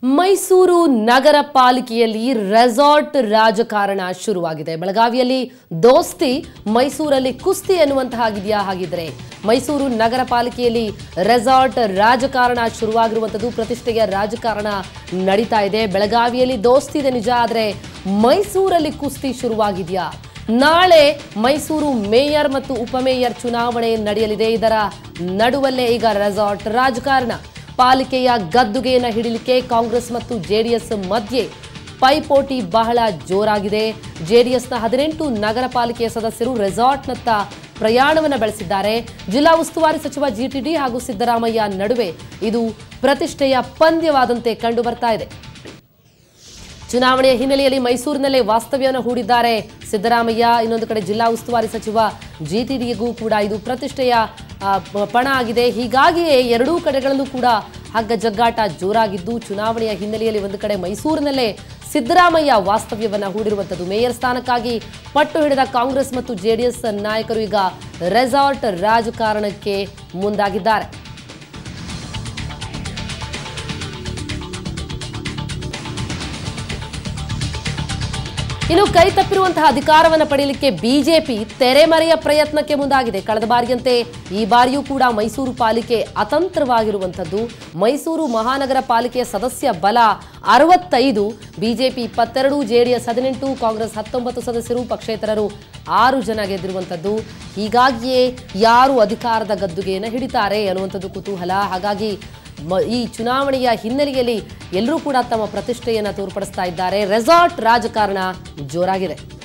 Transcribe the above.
ಮೈಸೂರು ನಗರ ಪಾಲಿಕೆಯಲ್ಲಿ ರೆಸಾರ್ಟ್ ರಾಜಕಾರಣ ಶುರುವಾಗಿದೆ ಬೆಳಗಾವಿಯಲ್ಲಿ ದೋಸ್ತಿ ಮೈಸೂರಲ್ಲಿ ಕುಸ್ತಿ ಎನ್ನುವಂತಹ ಆಗಿದೆಯಾ ಹಾಗಿದ್ರೆ ಮೈಸೂರು ನಗರ ಪಾಲಿಕೆಯಲ್ಲಿ ರೆಸಾರ್ಟ್ ರಾಜಕಾರಣ ಶುರುವಾಗಿರುವಂಥದ್ದು ಪ್ರತಿಷ್ಠೆಯ ರಾಜಕಾರಣ ನಡೀತಾ ಇದೆ ಬೆಳಗಾವಿಯಲ್ಲಿ ದೋಸ್ತಿ ಇದೆ ನಿಜ ಆದರೆ ಮೈಸೂರಲ್ಲಿ ಕುಸ್ತಿ ಶುರುವಾಗಿದೆಯಾ ನಾಳೆ ಮೈಸೂರು ಮೇಯರ್ ಮತ್ತು ಉಪಮೇಯರ್ ಚುನಾವಣೆ ನಡೆಯಲಿದೆ ಇದರ ನಡುವಲ್ಲೇ ಈಗ ರೆಸಾರ್ಟ್ ರಾಜಕಾರಣ ಪಾಲಿಕೆಯ ಗದ್ದುಗೆಯನ್ನು ಹಿಡಿಲಿಕ್ಕೆ ಕಾಂಗ್ರೆಸ್ ಮತ್ತು ಜೆಡಿಎಸ್ ಮಧ್ಯೆ ಪೈಪೋಟಿ ಬಹಳ ಜೋರಾಗಿದೆ ಜೆಡಿಎಸ್ನ ಹದಿನೆಂಟು ನಗರ ಪಾಲಿಕೆಯ ಸದಸ್ಯರು ರೆಸಾರ್ಟ್ನತ್ತ ಪ್ರಯಾಣವನ್ನು ಬೆಳೆಸಿದ್ದಾರೆ ಜಿಲ್ಲಾ ಉಸ್ತುವಾರಿ ಸಚಿವ ಜಿಟಿಡಿ ಹಾಗೂ ಸಿದ್ದರಾಮಯ್ಯ ನಡುವೆ ಇದು ಪ್ರತಿಷ್ಠೆಯ ಪಂದ್ಯವಾದಂತೆ ಕಂಡು ಬರ್ತಾ ಇದೆ ಚುನಾವಣೆಯ ಹಿನ್ನೆಲೆಯಲ್ಲಿ ಮೈಸೂರಿನಲ್ಲೇ ವಾಸ್ತವ್ಯವನ್ನು ಹೂಡಿದ್ದಾರೆ ಸಿದ್ದರಾಮಯ್ಯ ಇನ್ನೊಂದು ಕಡೆ ಜಿಲ್ಲಾ ಉಸ್ತುವಾರಿ ಸಚಿವ ಜಿಟಿಡಿಗೂ ಕೂಡ ಇದು ಪ್ರತಿಷ್ಠೆಯ ಆ, ಪ- ಪಣ ಆಗಿದೆ ಹೀಗಾಗಿಯೇ ಎರಡೂ ಕಡೆಗಳಲ್ಲೂ ಕೂಡ ಹಗ್ಗ ಜಗ್ಗಾಟ ಜೋರಾಗಿದ್ದು ಚುನಾವಣೆಯ ಹಿನ್ನೆಲೆಯಲ್ಲಿ ಒಂದು ಕಡೆ ಮೈಸೂರಿನಲ್ಲೇ ಸಿದ್ದರಾಮಯ್ಯ ವಾಸ್ತವ್ಯವನ್ನು ಹೂಡಿರುವಂಥದ್ದು ಮೇಯರ್ ಸ್ಥಾನಕ್ಕಾಗಿ ಪಟ್ಟು ಹಿಡಿದ ಕಾಂಗ್ರೆಸ್ ಮತ್ತು ಜೆಡಿಎಸ್ ನಾಯಕರು ಈಗ ರೆಸಾರ್ಟ್ ರಾಜಕಾರಣಕ್ಕೆ ಮುಂದಾಗಿದ್ದಾರೆ ಇನ್ನು ಕೈ ತಪ್ಪಿರುವಂತಹ ಅಧಿಕಾರವನ್ನು ಪಡೆಯಲಿಕ್ಕೆ ಬಿಜೆಪಿ ತೆರೆಮರೆಯ ಪ್ರಯತ್ನಕ್ಕೆ ಮುಂದಾಗಿದೆ ಕಳೆದ ಬಾರಿಯಂತೆ ಈ ಬಾರಿಯೂ ಕೂಡ ಮೈಸೂರು ಪಾಲಿಕೆ ಅತಂತ್ರವಾಗಿರುವಂಥದ್ದು ಮೈಸೂರು ಮಹಾನಗರ ಪಾಲಿಕೆಯ ಸದಸ್ಯ ಬಲ ಅರವತ್ತೈದು ಬಿಜೆಪಿ ಇಪ್ಪತ್ತೆರಡು ಜೆಡಿಎಸ್ ಹದಿನೆಂಟು ಕಾಂಗ್ರೆಸ್ ಹತ್ತೊಂಬತ್ತು ಸದಸ್ಯರು ಪಕ್ಷೇತರರು ಆರು ಜನ ಗೆದ್ದಿರುವಂಥದ್ದು ಹೀಗಾಗಿಯೇ ಯಾರು ಅಧಿಕಾರದ ಗದ್ದುಗೆಯನ್ನು ಹಿಡಿತಾರೆ ಅನ್ನುವಂಥದ್ದು ಕುತೂಹಲ ಹಾಗಾಗಿ ಮ- ಈ ಚುನಾವಣೆಯ ಹಿನ್ನೆಲೆಯಲ್ಲಿ ಎಲ್ಲರೂ ಕೂಡ ತಮ್ಮ ಪ್ರತಿಷ್ಠೆಯನ್ನು ತೋರ್ಪಡಿಸ್ತಾ ಇದ್ದಾರೆ ರೆಸಾರ್ಟ್ ರಾಜಕಾರಣ ಜೋರಾಗಿದೆ